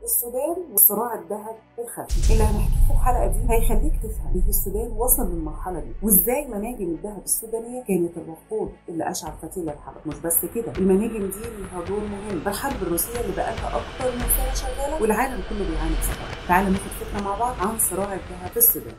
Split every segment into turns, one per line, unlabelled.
السودان وصراع الذهب الخفي اللي هنحكيه في الحلقه دي هيخليك تفهم ليه السودان وصل للمرحله دي وازاي مناجم الذهب السودانيه كانت الوقود اللي اشعل فتيل الحرب مش بس كده المناجم دي ليها دور مهم في الحرب الروسيه اللي بقالها اكتر من سنه شغاله والعالم كله بيعاني بسببها تعالوا ناخد فكره مع بعض عن صراع الذهب في السودان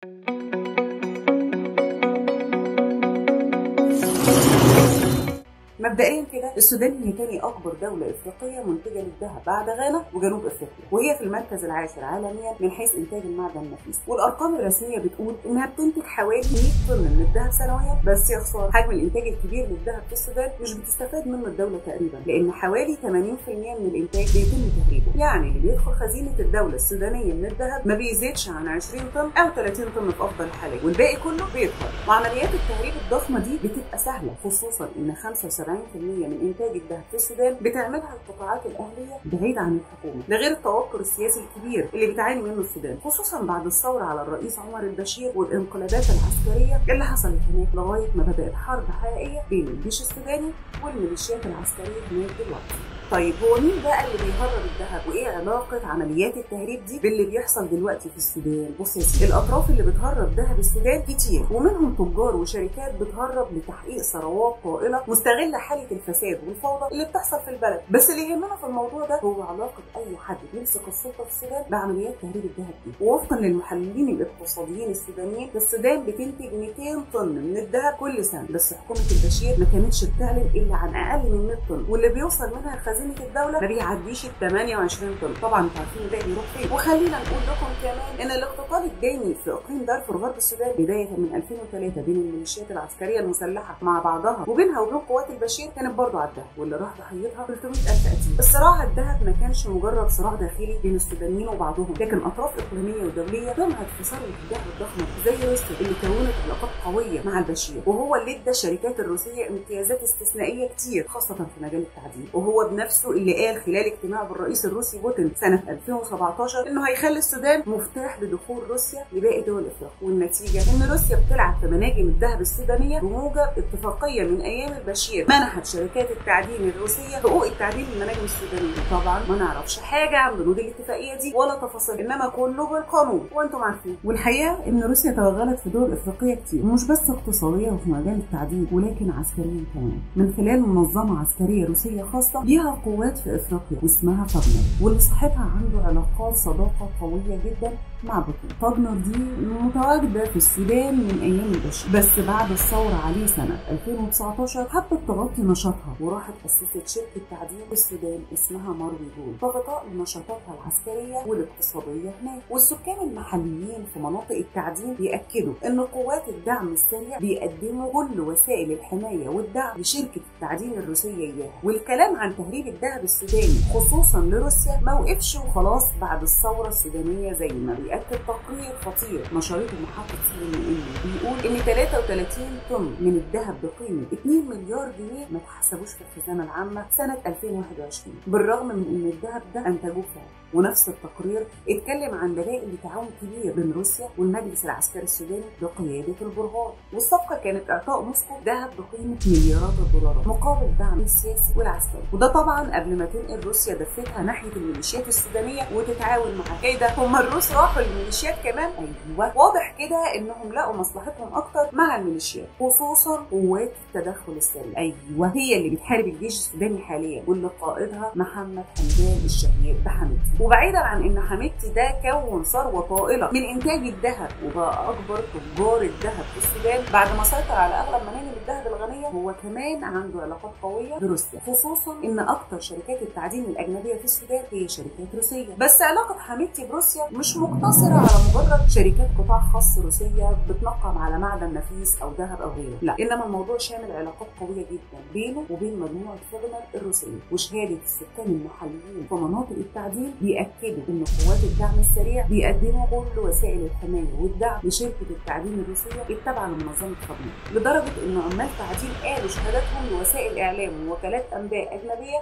مبدئيا كده السودان هي تاني اكبر دوله افريقيه منتجه للذهب بعد غانا وجنوب افريقيا وهي في المركز العاشر عالميا من حيث انتاج المعدن النفيس والارقام الرسميه بتقول انها بتنتج حوالي 100 طن من الذهب سنويا بس يا خساره حجم الانتاج الكبير للذهب في السودان مش بتستفاد منه الدوله تقريبا لان حوالي 80% من الانتاج بيتم تهريبه يعني اللي بيدخل خزينه الدوله السودانيه من الذهب ما بيزيدش عن 20 طن او 30 طن في افضل الحالات والباقي كله بيدخل وعمليات التهريب الضخمه دي بتبقى سهله خصوصا ان 75 70% من انتاج الذهب في السودان بتعملها القطاعات الاهليه بعيد عن الحكومه ده غير التوتر السياسي الكبير اللي بتعاني منه السودان خصوصا بعد الثوره على الرئيس عمر البشير والانقلابات العسكريه اللي حصلت هناك لغايه ما بدات حرب حقيقيه بين الجيش السوداني والميليشيات العسكريه هناك دلوقتي طيب هو مين بقى اللي بيهرب الذهب وايه علاقه عمليات التهريب دي باللي بيحصل دلوقتي في السودان بص يا سيدي الاطراف اللي بتهرب ذهب السودان كتير ومنهم تجار وشركات بتهرب لتحقيق ثروات طائله مستغله حاله الفساد والفوضى اللي بتحصل في البلد بس اللي يهمنا في الموضوع ده هو علاقه اي حد بيمسك السلطه في السودان بعمليات تهريب الذهب دي ووفقا للمحللين الاقتصاديين السودانيين السودان بتنتج 200 طن من الذهب كل سنه بس حكومه البشير ما كانتش بتعلن الا عن اقل من 100 طن واللي بيوصل منها خزينه الدوله ما بيعديش ال 28 طن طبعا انتوا عارفين الباقي بيروح فين وخلينا نقول لكم كمان ان الاقتتال الدامي في اقليم دارفور غرب السودان بدايه من 2003 بين الميليشيات العسكريه المسلحه مع بعضها وبينها وبين قوات البشير كانت برضه على الذهب واللي راح ضحيتها 300000 قتيل الصراع على الذهب ما كانش مجرد صراع داخلي بين السودانيين وبعضهم لكن اطراف اقليميه ودوليه طمعت في ثروه الذهب الضخمه زي روسيا اللي كونت علاقات قويه مع البشير وهو اللي ادى الشركات الروسيه امتيازات استثنائيه كتير خاصه في مجال التعدين وهو بنفسه اللي قال خلال اجتماع بالرئيس الروسي بوتين سنه 2017 انه هيخلي السودان مفتاح لدخول روسيا لباقي دول افريقيا والنتيجه ان روسيا بتلعب في مناجم الذهب السودانيه بموجب اتفاقيه من ايام البشير منحت شركات التعدين الروسيه حقوق التعدين للمناجم السودانيه طبعا ما نعرفش حاجه عن بنود الاتفاقيه دي ولا تفاصيل انما كله بالقانون وانتم عارفين والحقيقه ان روسيا توغلت في دول افريقيه كتير مش بس اقتصاديا وفي مجال التعدين ولكن عسكريا كمان من خلال منظمه عسكريه روسيه خاصه ليها قوات في افريقيا واسمها فاغنر واللي صاحبها عنده علاقات صداقه قويه جدا مع بوتين فاغنر دي متواجده في السودان من ايام البشير بس بعد الثوره عليه سنه 2019 حبت تغطي نشاطها وراحت اسست شركه تعدين في السودان اسمها ماروي جول فغطاء لنشاطاتها العسكريه والاقتصاديه هناك والسكان المحليين في مناطق التعدين بياكدوا ان قوات الدعم السريع بيقدموا كل وسائل الحمايه والدعم لشركه التعدين الروسيه اياها والكلام عن تهريب الذهب السوداني خصوصا لروسيا ما وقفش وخلاص بعد الثوره السودانيه زي ما بيأكد تقرير خطير نشرته محطه سي ان ان بيقول ان 33 طن من الذهب بقيمه 2 مليار جنيه ما اتحسبوش في الخزانه العامه سنه 2021 بالرغم من ان الذهب ده انتجوه فعلا ونفس التقرير اتكلم عن دلائل لتعاون كبير بين روسيا والمجلس العسكري السوداني بقياده البرهان والصفقه كانت اعطاء موسكو ذهب بقيمه مليارات الدولارات مقابل الدعم السياسي والعسكري وده طبعا قبل ما تنقل روسيا دفتها ناحيه الميليشيات السودانيه وتتعاون معاها ايه ده هم الروس راحوا للميليشيات كمان ايوه واضح كده انهم لقوا مصلحتهم اكتر مع الميليشيات خصوصا قوات التدخل السريع ايوه هي اللي بتحارب الجيش السوداني حاليا واللي قائدها محمد حمدان الشهير بحميدتي وبعيدا عن ان حميدتي ده كون ثروه طائله من انتاج الذهب وبقى اكبر تجار الذهب في السودان بعد ما سيطر على اغلب مناجم الذهب الغنيه هو كمان عنده علاقات قويه بروسيا خصوصا ان اكتر شركات التعدين الاجنبيه في السودان هي شركات روسيه بس علاقه حميدتي بروسيا مش مقتصره على مجرد شركات قطاع خاص روسيه بتنقم على معدن نفيس او ذهب او غيره لا انما الموضوع شامل علاقات قويه جدا بينه وبين مجموعه فاغنر الروسيه وشهاده السكان المحليين في مناطق التعدين بيأكدوا ان قوات الدعم السريع بيقدموا كل وسائل الحمايه والدعم لشركه التعدين الروسيه التابعه لمنظمه فاغنر لدرجه ان عمال تعدين قالوا شهاداتهم لوسائل اعلام ووكالات انباء اجنبيه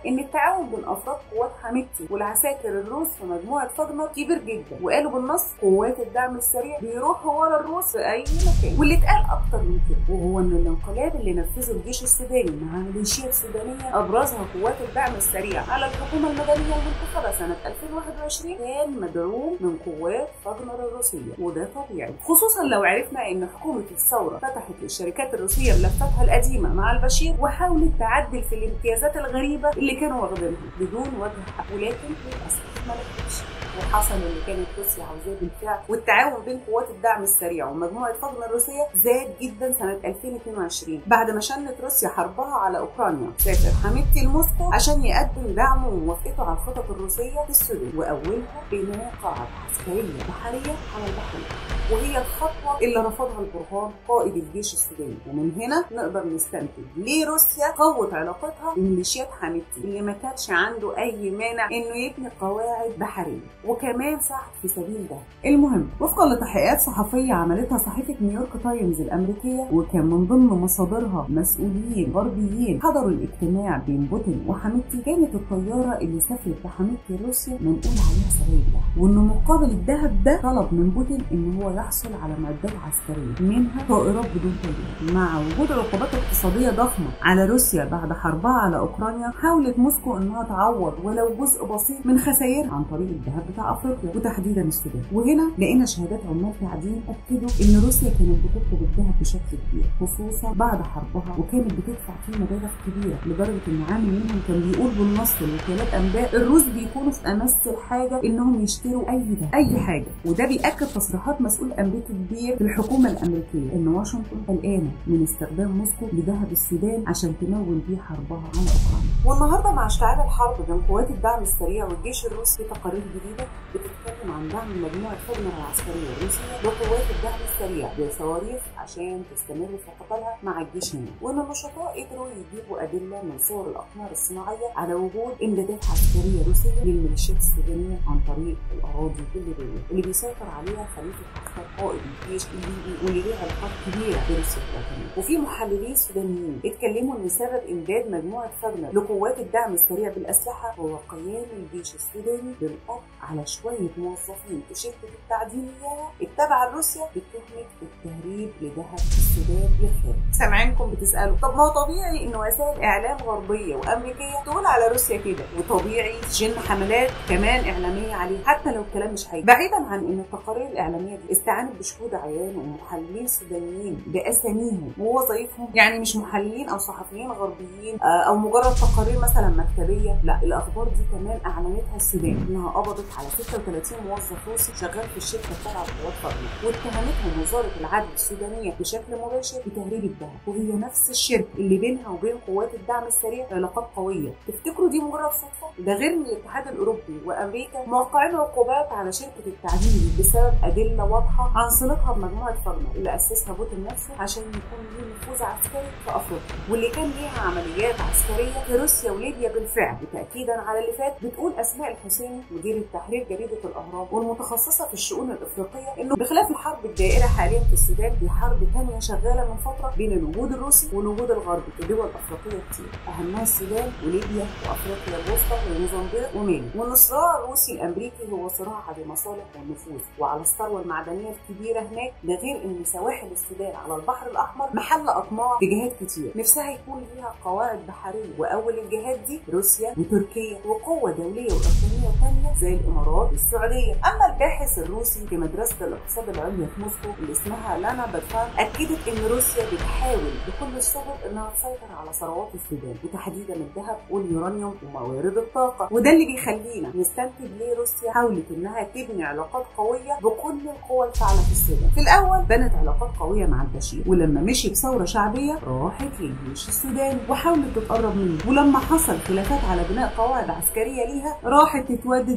ان التعاون بين افراد قوات حميدتي والعساكر الروس في مجموعه فاجنر كبير جدا وقالوا بالنص قوات الدعم السريع بيروحوا ورا الروس في اي مكان واللي اتقال اكتر من كده وهو ان الانقلاب اللي نفذه الجيش السوداني مع ميليشيات سودانيه ابرزها قوات الدعم السريع على الحكومه المدنيه المنتخبه سنه 2021 كان مدعوم من قوات فاجنر الروسيه وده طبيعي خصوصا لو عرفنا ان حكومه الثوره فتحت للشركات الروسيه ملفاتها القديمه مع البشير وحاولت تعدل في الامتيازات الغريبه اللي كانوا واخدينها بدون وجه حق ولكن للاسف ما نجحتش وحصل اللي كانت روسيا عاوزاه بالفعل والتعاون بين قوات الدعم السريع ومجموعه فاجنر الروسيه زاد جدا سنه 2022 بعد ما شنت روسيا حربها على اوكرانيا سافر حميدتي لموسكو عشان يقدم دعمه وموافقته على الخطط الروسيه في السودان واولها بناء قاعده عسكريه بحريه على البحر الأحمر. وهي الخطوه اللي رفضها البرهان قائد الجيش السوداني ومن هنا نقدر نستنتج ليه روسيا قوت علاقتها بميليشيات حميدتي اللي ما كانش عنده اي مانع انه يبني قواعد بحريه وكمان ساعد في سبيل ده المهم وفقا لتحقيقات صحفيه عملتها صحيفه نيويورك تايمز الامريكيه وكان من ضمن مصادرها مسؤولين غربيين حضروا الاجتماع بين بوتين وحميدتي كانت الطياره اللي سافرت بحميدتي روسيا منقول عليها سرايب ده وانه مقابل الذهب ده طلب من بوتين ان هو يحصل على معدات عسكريه منها طائرات بدون طيار مع وجود عقوبات اقتصاديه ضخمه على روسيا بعد حربها على اوكرانيا حاولت موسكو انها تعوض ولو جزء بسيط من خسائرها عن طريق الذهب بتاع افريقيا وتحديدا السودان وهنا لقينا شهادات عمال تعدين اكدوا ان روسيا كانت بتطلب الذهب بشكل كبير خصوصا بعد حربها وكانت بتدفع فيه مبالغ كبيره لدرجه ان عامل منهم كان بيقول بالنص لوكالات انباء الروس بيكونوا في امس الحاجه انهم يشتروا اي ده اي حاجه وده بياكد تصريحات مسؤول امريكي كبير في الحكومه الامريكيه ان واشنطن قلقانه من استخدام موسكو لذهب السودان عشان تمول بيه حربها على اوكرانيا والنهارده مع اشتعال الحرب بين قوات الدعم السريع والجيش الروسي في تقارير جديده بتتكلم عن دعم مجموعه فاجنر العسكريه الروسيه لقوات الدعم السريع بصواريخ عشان تستمر في قتالها مع الجيش هنا وان النشطاء قدروا يجيبوا ادله من صور الاقمار الصناعيه على وجود امدادات عسكريه روسيه للميليشيات السودانيه عن طريق الاراضي الليبيه اللي بيسيطر عليها خليفه حفتر قائد الجيش الليبي واللي ليه علاقات كبيره بروسيا كمان وفي محللين سودانيين اتكلموا ان سبب امداد مجموعه فاجنر لقوات الدعم السريع بالاسلحه هو قيام الجيش السوداني بالقبض على شويه موظفين في شركه التعدينيه التابعه لروسيا بتهمه التهريب لذهب السودان للخارج. سامعينكم بتسالوا طب ما هو طبيعي ان وسائل اعلام غربيه وامريكيه تقول على روسيا كده وطبيعي تجن حملات كمان اعلاميه عليه حتى لو الكلام مش حقيقي. بعيدا عن ان التقارير الاعلاميه دي استعانت بشهود عيان ومحللين سودانيين باساميهم ووظائفهم يعني مش محللين او صحفيين غربيين او مجرد تقارير مثلا مكتبيه لا الاخبار دي كمان اعلنتها السودان انها قبضت على 36 موظف روسي شغال في الشركه التابعه لقوات فاجنر واتهمتهم وزاره العدل السودانيه بشكل مباشر بتهريب الذهب وهي نفس الشركه اللي بينها وبين قوات الدعم السريع علاقات قويه تفتكروا دي مجرد صدفه ده غير ان الاتحاد الاوروبي وامريكا موقعين عقوبات على شركه التعدين بسبب ادله واضحه عن صلتها بمجموعه فاجنر اللي اسسها بوتين نفسه عشان يكون ليه نفوذ عسكري في افريقيا واللي كان ليها عمليات عسكريه في روسيا وليبيا بالفعل وتاكيدا على اللي فات بتقول اسماء الحسيني مدير التحرير جريده الاهرام والمتخصصه في الشؤون الافريقيه انه بخلاف الحرب الدائره حاليا في السودان دي حرب ثانيه شغاله من فتره بين الوجود الروسي والوجود الغربي في دول افريقيه كتير اهمها السودان وليبيا وافريقيا الوسطى وموزمبيق ومالي وان الصراع الروسي الامريكي هو صراع على المصالح والنفوذ وعلى الثروه المعدنيه الكبيره هناك ده غير ان سواحل السودان على البحر الاحمر محل اطماع في جهات كتير نفسها يكون ليها قواعد بحريه واول الجهات دي روسيا وتركيا وقوه دوليه واقليميه ثانيه زي الامارات والسعوديه اما الباحث الروسي في مدرسه الاقتصاد العليا في موسكو اللي اسمها لانا باتفان اكدت ان روسيا بتحاول بكل السبل انها تسيطر على ثروات السودان وتحديدا الذهب واليورانيوم وموارد الطاقه وده اللي بيخلينا نستنتج ليه روسيا حاولت انها تبني علاقات قويه بكل القوى الفاعله في السودان في الاول بنت علاقات قويه مع البشير ولما مشي بثوره شعبيه راحت للجيش السوداني وحاولت تتقرب منه ولما حصل خلافات على بناء قواعد عسكريه ليها راحت تتودد من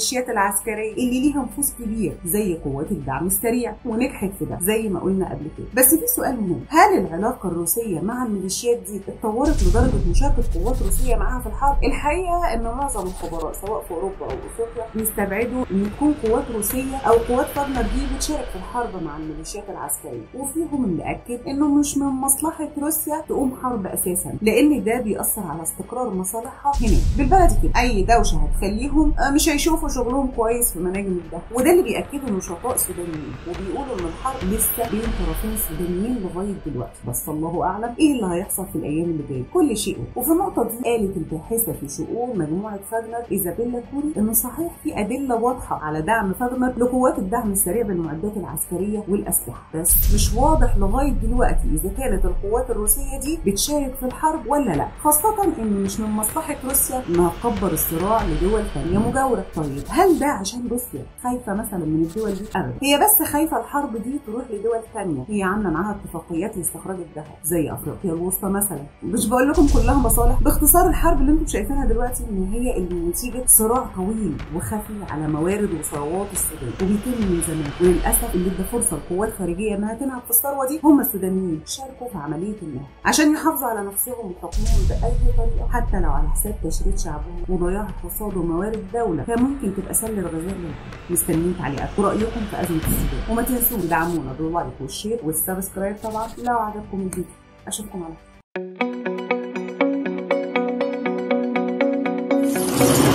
الميليشيات العسكريه اللي ليها نفوذ كبير زي قوات الدعم السريع ونجحت في ده زي ما قلنا قبل كده بس في سؤال مهم هل العلاقه الروسيه مع الميليشيات دي اتطورت لدرجه مشاركه قوات روسيه معاها في الحرب الحقيقه ان معظم الخبراء سواء في اوروبا او افريقيا بيستبعدوا ان تكون قوات روسيه او قوات فاغنر دي بتشارك في الحرب مع الميليشيات العسكريه وفيهم اللي اكد انه مش من مصلحه روسيا تقوم حرب اساسا لان ده بيأثر على استقرار مصالحها هناك بالبلدي كده اي دوشه هتخليهم مش هيشوفوا شغلهم كويس في مناجم الدهب وده اللي بيأكده نشطاء سودانيين وبيقولوا ان الحرب لسه بين طرفين سودانيين لغايه دلوقتي بس الله اعلم ايه اللي هيحصل في الايام اللي جايه كل شيء وفي النقطه دي قالت الباحثه في شؤون مجموعه فاغنر ايزابيلا كوري ان صحيح في ادله واضحه على دعم فاغنر لقوات الدعم السريع بالمعدات العسكريه والاسلحه بس مش واضح لغايه دلوقتي اذا كانت القوات الروسيه دي بتشارك في الحرب ولا لا خاصه ان مش من مصلحه روسيا انها تكبر الصراع لدول ثانيه مجاوره طيب هل ده عشان روسيا خايفه مثلا من الدول دي ابدا هي بس خايفه الحرب دي تروح لدول ثانيه هي عامله معاها اتفاقيات لاستخراج الذهب زي افريقيا الوسطى مثلا مش بقول لكم كلها مصالح باختصار الحرب اللي انتم شايفينها دلوقتي ان هي اللي نتيجه صراع طويل وخفي على موارد وثروات السودان وبيتم من زمان وللاسف اللي ادى فرصه لقوات خارجيه انها تنهب في الثروه دي هم السودانيين شاركوا في عمليه النهب عشان يحافظوا على نفسهم وحكمهم باي طريقه حتى لو على حساب تشريد شعبهم وضياع اقتصاد وموارد الدوله كان ممكن تبقى سله الغزال لهم مستنيين تعليقاتكم ورايكم في ازمه السودان وما تنسوش تدعمونا باللايك والشير والسبسكرايب طبعا لو عجبكم الفيديو اشوفكم على خير